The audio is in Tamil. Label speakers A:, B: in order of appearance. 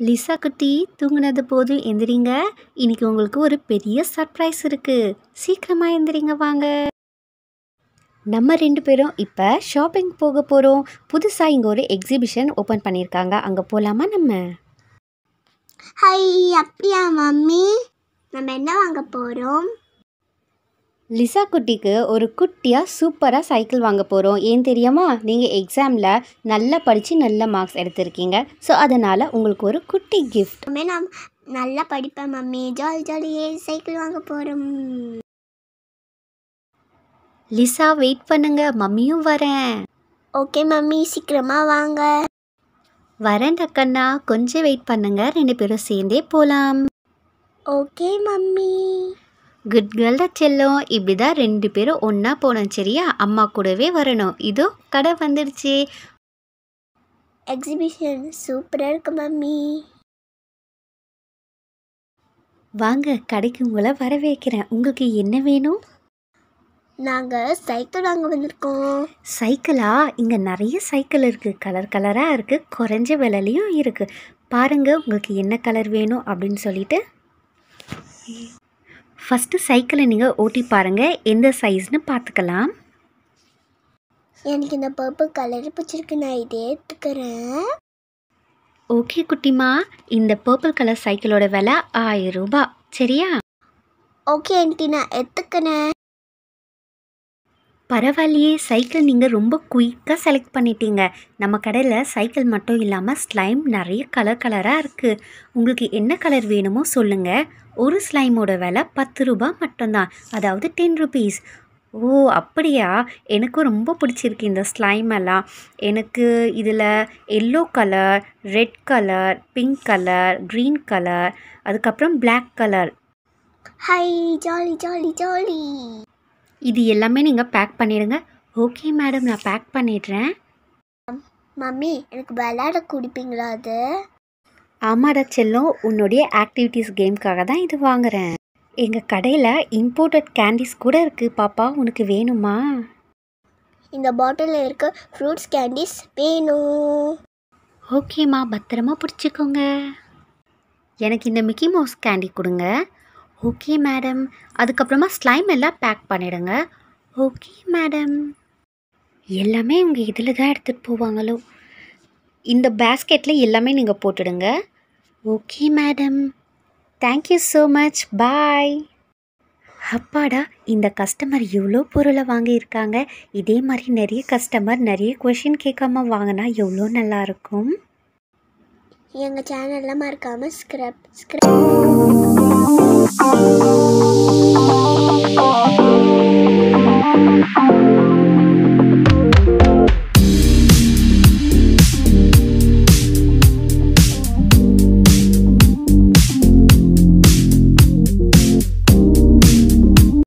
A: லிசா குட்டி தூங்குனது போதும் எந்திரிங்க இன்னைக்கு உங்களுக்கு ஒரு பெரிய சர்ப்ரைஸ் இருக்குது சீக்கிரமாக எந்திரிங்க வாங்க நம்ம ரெண்டு பேரும் இப்போ ஷாப்பிங் போக போகிறோம் புதுசாக இங்கே ஒரு எக்ஸிபிஷன் ஓப்பன் பண்ணியிருக்காங்க அங்கே போகலாமா நம்ம
B: ஹை அப்படியா மம்மி நம்ம என்ன வாங்க போகிறோம்
A: லிசா குட்டிக்கு ஒரு குட்டியாக சூப்பராக சைக்கிள் வாங்க போகிறோம் ஏன் தெரியுமா நீங்கள் எக்ஸாமில் நல்லா படித்து நல்ல மார்க்ஸ் எடுத்திருக்கீங்க ஸோ அதனால் உங்களுக்கு ஒரு குட்டி கிஃப்ட்
B: மம்மி நான் நல்லா படிப்பேன் மம்மி ஜாலி ஜாலியே சைக்கிள் வாங்க போகிறோம்
A: லிசா வெயிட் பண்ணுங்க மம்மியும் வரேன்
B: ஓகே மம்மி சீக்கிரமாக வாங்க
A: வரேன் கண்ணா கொஞ்சம் வெயிட் பண்ணுங்க ரெண்டு பேரும் சேர்ந்தே போகலாம்
B: ஓகே மம்மி
A: குட் கேர்ள்டா செல்லம் இப்படி தான் ரெண்டு பேரும் ஒன்றா போனோம் சரியா அம்மா கூடவே வரணும் இதோ கடை வந்துடுச்சு
B: எக்ஸிபிஷன் சூப்பராக இருக்கு மம்மி
A: வாங்க கடைக்கு உங்களை வர வைக்கிறேன் உங்களுக்கு என்ன வேணும்
B: நாங்கள் சைக்கிள் வாங்க வந்திருக்கோம்
A: சைக்கிளா இங்கே நிறைய சைக்கிள் இருக்குது கலர் கலராக இருக்குது குறைஞ்ச விலையிலையும் இருக்குது பாருங்கள் உங்களுக்கு என்ன கலர் வேணும் அப்படின்னு சொல்லிட்டு ஃபஸ்ட்டு சைக்கிளை நீங்கள் ஓட்டி பாருங்கள் எந்த சைஸ்னு பார்த்துக்கலாம்
B: எனக்கு இந்த பர்பிள் கலர் பிடிச்சிருக்கு நான் இதே எடுத்துக்கிறேன்
A: ஓகே குட்டிமா இந்த பர்பிள் கலர் சைக்கிளோட விலை ஆயிரம் ரூபாய் சரியா
B: ஓகே ஆண்டி நான் எடுத்துக்கிறேன்
A: பரவாயில்லையே சைக்கிள் நீங்கள் ரொம்ப குயிக்காக செலக்ட் பண்ணிட்டீங்க நம்ம கடையில் சைக்கிள் மட்டும் இல்லாமல் ஸ்லைம் நிறைய கலர் கலராக இருக்குது உங்களுக்கு என்ன கலர் வேணுமோ சொல்லுங்கள் ஒரு ஸ்லைமோட விலை பத்து ரூபாய் மட்டும்தான் அதாவது டென் ருபீஸ் ஓ அப்படியா எனக்கும் ரொம்ப பிடிச்சிருக்கு இந்த ஸ்லைம் எல்லாம் எனக்கு இதில் yellow colour red colour pink colour green colour அதுக்கப்புறம் Black கலர்
B: ஹை ஜாலி ஜாலி ஜாலி
A: இது எல்லாமே நீங்கள் பேக் பண்ணிடுங்க ஓகே மேடம் நான் பேக் பண்ணிடுறேன்
B: மம்மி எனக்கு விளையாட குடிப்பீங்களா அது
A: ஆமாடா செல்லம் உன்னுடைய ஆக்டிவிட்டீஸ் கேம்க்காக தான் இது வாங்குறேன் எங்கள் கடையில் இம்போர்ட்டட் கேண்டீஸ் கூட இருக்குது பாப்பா உனக்கு வேணுமா
B: இந்த பாட்டிலில் இருக்க ஃப்ரூட்ஸ் கேண்டீஸ் வேணும்
A: ஓகேம்மா பத்திரமா பிடிச்சிக்கோங்க எனக்கு இந்த மிக்கி மவுஸ் கேண்டி கொடுங்க ஓகே மேடம் அதுக்கப்புறமா ஸ்லைம் எல்லாம் பேக் பண்ணிடுங்க ஓகே மேடம் எல்லாமே இவங்க இதில் தான் எடுத்துகிட்டு போவாங்களோ இந்த பேஸ்கெட்டில் எல்லாமே நீங்கள் போட்டுடுங்க okay madam thank you so much bye அப்பாடா இந்த கஸ்டமர் எவ்வளோ பொருளை வாங்கியிருக்காங்க இதே மாதிரி நிறைய கஸ்டமர் நிறைய கொஷின் கேட்காம வாங்கினா எவ்வளோ நல்லாயிருக்கும்
B: எங்கள் சேனலில் மறக்காமல் ஸ்க்ரப் ஸ்க்ரப்